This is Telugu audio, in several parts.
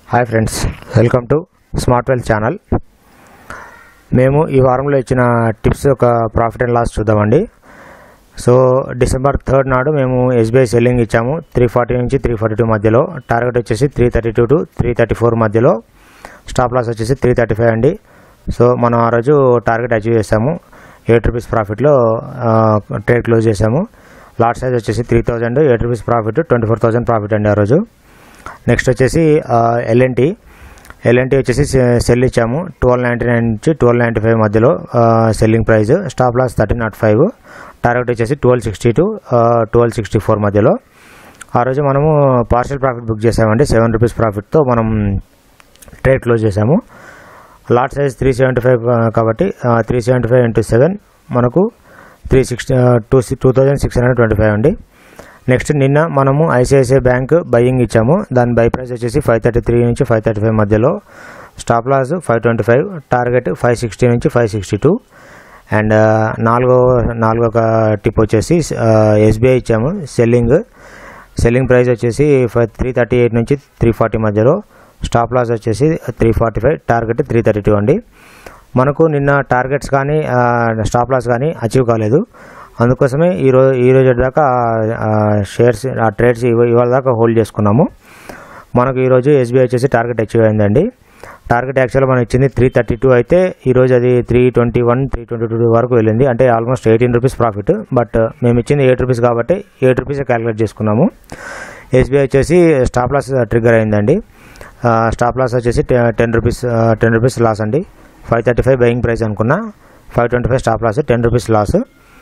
hi friends welcome to smart well channel మేము ఈ వారంలో ఇచ్చిన టిప్స్ ఒక ప్రాఫిట్ అండ్ లాస్ చూద్దామండి సో డిసెంబర్ థర్డ్ నాడు మేము ఎస్బీఐ సెల్లింగ్ ఇచ్చాము త్రీ ఫార్టీ నుంచి త్రీ ఫార్టీ టూ మధ్యలో టార్గెట్ వచ్చేసి three thirty two to three thirty four మధ్యలో స్టాప్ లాస్ వచ్చేసి త్రీ థర్టీ ఫైవ్ అండి సో మనం ఆ రోజు టార్గెట్ అచీవ్ చేసాము ఎయిట్ రూపీస్ ప్రాఫిట్లో ట్రేడ్ క్లోజ్ చేసాము లాట్ సైజ్ వచ్చేసి three thousand eight rupees profit twenty four thousand profit అండి ఆ రోజు నెక్స్ట్ వచ్చేసి ఎల్ఎన్టీ ఎల్ఎన్టీ వచ్చేసి సెల్ ఇచ్చాము ట్వెల్వ్ నైంటీ నైన్ నుంచి ట్వెల్వ్ నైంటీ ఫైవ్ మధ్యలో selling price stop loss thirteen naught five target వచ్చేసి twelve sixty to twelve sixty four మధ్యలో ఆ రోజు మనము పార్షల్ ప్రాఫిట్ బుక్ చేసామండి సెవెన్ రూపీస్ ప్రాఫిట్తో మనం ట్రేడ్ క్లోజ్ చేసాము lot size three seventy five కాబట్టి three seventy five into seven మనకు three sixty two two thousand six hundred twenty five అండి నెక్స్ట్ నిన్న మనము ఐసిఐసిఐ బ్యాంక్ బయ్యింగ్ ఇచ్చాము దాని బై ప్రైస్ వచ్చేసి ఫైవ్ థర్టీ త్రీ నుంచి ఫైవ్ థర్టీ ఫైవ్ మధ్యలో stop loss five twenty five target five sixty నుంచి ఫైవ్ సిక్స్టీ టూ అండ్ నాలుగో నాలుగో టిప్ వచ్చేసి ఎస్బీఐ ఇచ్చాము సెల్లింగ్ సెల్లింగ్ ప్రైస్ వచ్చేసి ఫైవ్ త్రీ థర్టీ ఎయిట్ నుంచి త్రీ ఫార్టీ మధ్యలో స్టాప్ లాస్ వచ్చేసి three forty five target three thirty two అండి మనకు నిన్న టార్గెట్స్ కానీ స్టాప్ లాస్ కానీ అచీవ్ కాలేదు అందుకోసమే ఈరోజు ఈ రోజు దాకా షేర్స్ ఆ ట్రేడ్స్ ఇవాళ దాకా హోల్డ్ చేసుకున్నాము మనకు ఈరోజు ఎస్బీఐ వచ్చేసి టార్గెట్ అచీవ్ అయిందండి టార్గెట్ యాక్చువల్గా మనం ఇచ్చింది త్రీ థర్టీ టూ అయితే ఈరోజు అది three twenty one three twenty two వరకు వెళ్ళింది అంటే almost eighteen rupees profit but మేము ఇచ్చింది ఎయిట్ రూపీస్ కాబట్టి ఎయిట్ రూపీస్ క్యాలిక్యులేట్ చేసుకున్నాము ఎస్బీఐ వచ్చేసి స్టాప్ లాస్ ట్రిగ్గర్ అయిందండి స్టాప్ లాస్ వచ్చేసి ten rupees ten rupees loss అండి five thirty five buying price అనుకున్నా five twenty five stop loss ten rupees loss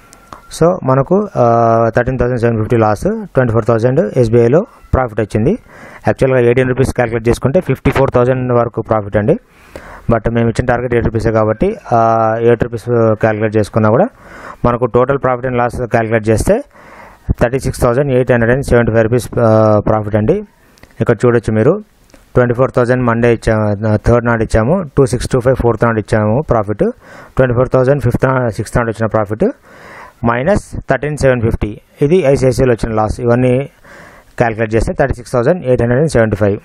so మనకు thirteen thousand seven fifty loss twenty four thousand ఎస్బీఐలో ప్రాఫిట్ వచ్చింది యాక్చువల్గా ఎయిటీన్ రూపీస్ క్యాలిక్యులేట్ చేసుకుంటే ఫిఫ్టీ ఫోర్ థౌసండ్ వరకు ప్రాఫిట్ అండి బట్ మేము ఇచ్చిన టార్గెట్ ఎయిట్ రూపీసే కాబట్టి ఎయిట్ రూపీస్ క్యాలిక్యులేట్ చేసుకున్నా కూడా మనకు total profit and loss calculate చేస్తే thirty six thousand eight hundred and seventy five rupees profit అండి ఇక్కడ చూడొచ్చు మీరు ట్వంటీ ఫోర్ థౌసండ్ మండే ఇచ్చాము థర్డ్ నాడు ఇచ్చాము two six two five fourth నాడు ఇచ్చాము profit twenty four thousand fifth sixth నాడు వచ్చిన profit minus thirteen seven fifty ఇది ఐసిఐసిఐలో వచ్చిన లాస్ ఇవన్నీ క్యాలిక్యులేట్ చేస్తే thirty six thousand eight hundred and seventy five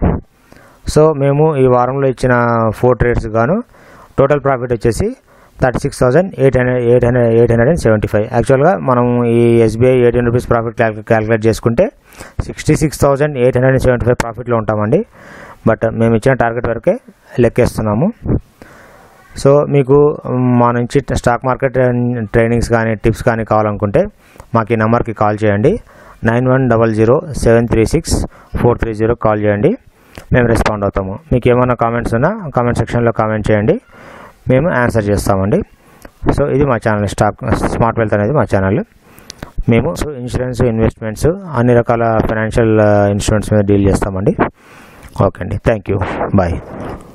so మేము ఈ వారంలో ఇచ్చిన ఫోర్ ట్రేడ్స్ గాను టోటల్ ప్రాఫిట్ వచ్చేసి thirty six thousand eight hundred eight hundred eight hundred and seventy five యాక్చువల్గా మనం ఈ SBI eighteen rupees profit calculate చేసుకుంటే sixty six thousand eight hundred and seventy five ప్రాఫిట్లో ఉంటామండి బట్ మేము ఇచ్చిన టార్గెట్ వరకే లెక్కేస్తున్నాము సో మీకు మా నుంచి స్టాక్ మార్కెట్ ట్రైనింగ్స్ కానీ టిప్స్ కానీ కావాలనుకుంటే మాకు ఈ నెంబర్కి కాల్ చేయండి nine one double zero seven three six four three zero call చేయండి మేము రెస్పాండ్ అవుతాము మీకు ఏమైనా కామెంట్స్ ఉన్నా కామెంట్ సెక్షన్లో కామెంట్ చేయండి మేము ఆన్సర్ చేస్తామండి సో ఇది మా ఛానల్ స్టాక్ స్మార్ట్ వెల్త్ అనేది మా ఛానల్ మేము ఇన్సూరెన్స్ ఇన్వెస్ట్మెంట్స్ అన్ని రకాల ఫైనాన్షియల్ ఇన్స్ట్రుమెంట్స్ మీద డీల్ చేస్తామండి ఓకే అండి థ్యాంక్ యూ బాయ్